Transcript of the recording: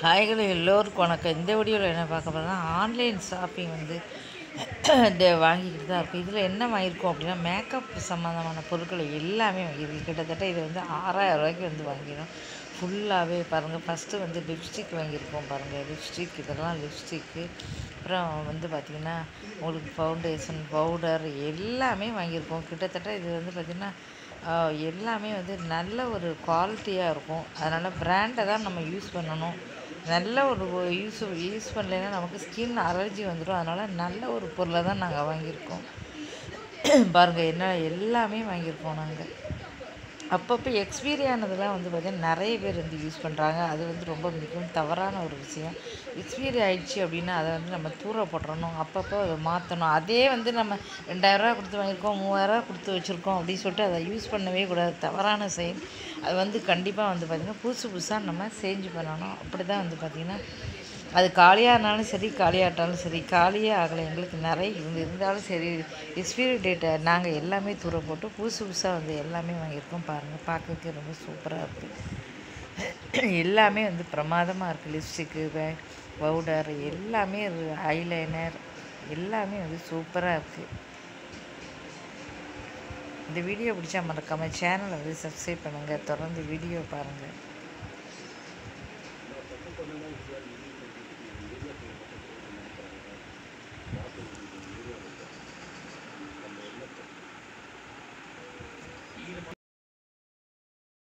ஹாய்கள் எல்லோருக்கும் வணக்கம் இந்த வீடியோவில் என்ன பார்க்க போகிறோம்னா ஆன்லைன் ஷாப்பிங் வந்து இந்த வாங்கிக்கிட்டு தான் இருக்குது இதில் என்ன வாங்கியிருக்கோம் அப்படின்னா மேக்கப் சம்மந்தமான பொருட்கள் எல்லாமே வாங்கியிருக்கு கிட்டத்தட்ட இது வந்து ஆறாயிரம் ரூபாய்க்கு வந்து வாங்கிடும் ஃபுல்லாகவே பாருங்கள் ஃபஸ்ட்டு வந்து லிப்ஸ்டிக் வாங்கியிருக்கோம் பாருங்கள் லிப்ஸ்டிக் இதெல்லாம் லிப்ஸ்டிக்கு அப்புறம் வந்து பார்த்திங்கன்னா உங்களுக்கு ஃபவுண்டேஷன் பவுடர் எல்லாமே வாங்கியிருக்கோம் கிட்டத்தட்ட இது வந்து பார்த்திங்கன்னா ஆஹ், எல்லாமே வந்து நல்ல ஒரு குவாலிட்டியாக இருக்கும் அதனால் பிராண்டை தான் நம்ம யூஸ் பண்ணணும் நல்ல ஒரு யூஸ் யூஸ் பண்ணலைன்னா நமக்கு ஸ்கின் அலர்ஜி வந்துடும் அதனால் நல்ல ஒரு பொருளை தான் நாங்கள் வாங்கியிருக்கோம் பாருங்கள் என்ன எல்லாமே வாங்கியிருக்கோம் நாங்கள் அப்பப்போ எக்ஸ்பீரி ஆனதெல்லாம் வந்து பார்த்திங்கன்னா நிறைய பேர் வந்து யூஸ் பண்ணுறாங்க அது வந்து ரொம்ப மிகவும் தவறான ஒரு விஷயம் எக்ஸ்பீரி ஆயிடுச்சு அப்படின்னா அதை வந்து நம்ம தூர போட்டுறணும் அப்பப்போ அதை மாற்றணும் அதே வந்து நம்ம ரெண்டாயிரரூவா கொடுத்து வாங்கியிருக்கோம் மூவாயிரரூவா கொடுத்து வச்சுருக்கோம் அப்படின்னு சொல்லிட்டு அதை யூஸ் பண்ணவே கூடாது தவறான செயல் அது வந்து கண்டிப்பாக வந்து பார்த்திங்கன்னா புதுசு புதுசாக நம்ம சேஞ்ச் பண்ணணும் அப்படி தான் வந்து பார்த்திங்கன்னா அது காலியாக இருந்தாலும் சரி காலியாட்டாலும் சரி காலியே ஆகலை எங்களுக்கு நிறைய இருந்து இருந்தாலும் சரி எக்ஸ்பீரி டேட்டை நாங்கள் எல்லாமே தூர போட்டு புதுசு புதுசாக வந்து எல்லாமே வாங்கியிருக்கோம் பாருங்கள் பார்க்கறதுக்கு ரொம்ப சூப்பராக இருக்குது எல்லாமே வந்து பிரமாதமாக இருக்குது லிப்ஸ்டிக்கு பவுடர் எல்லாமே ஐலைனர் எல்லாமே வந்து சூப்பராக இருக்குது இந்த வீடியோ பிடிச்சா மறக்காமல் சேனலை வந்து சப்ஸ்கிரைப் பண்ணுங்கள் தொடர்ந்து வீடியோ பாருங்கள்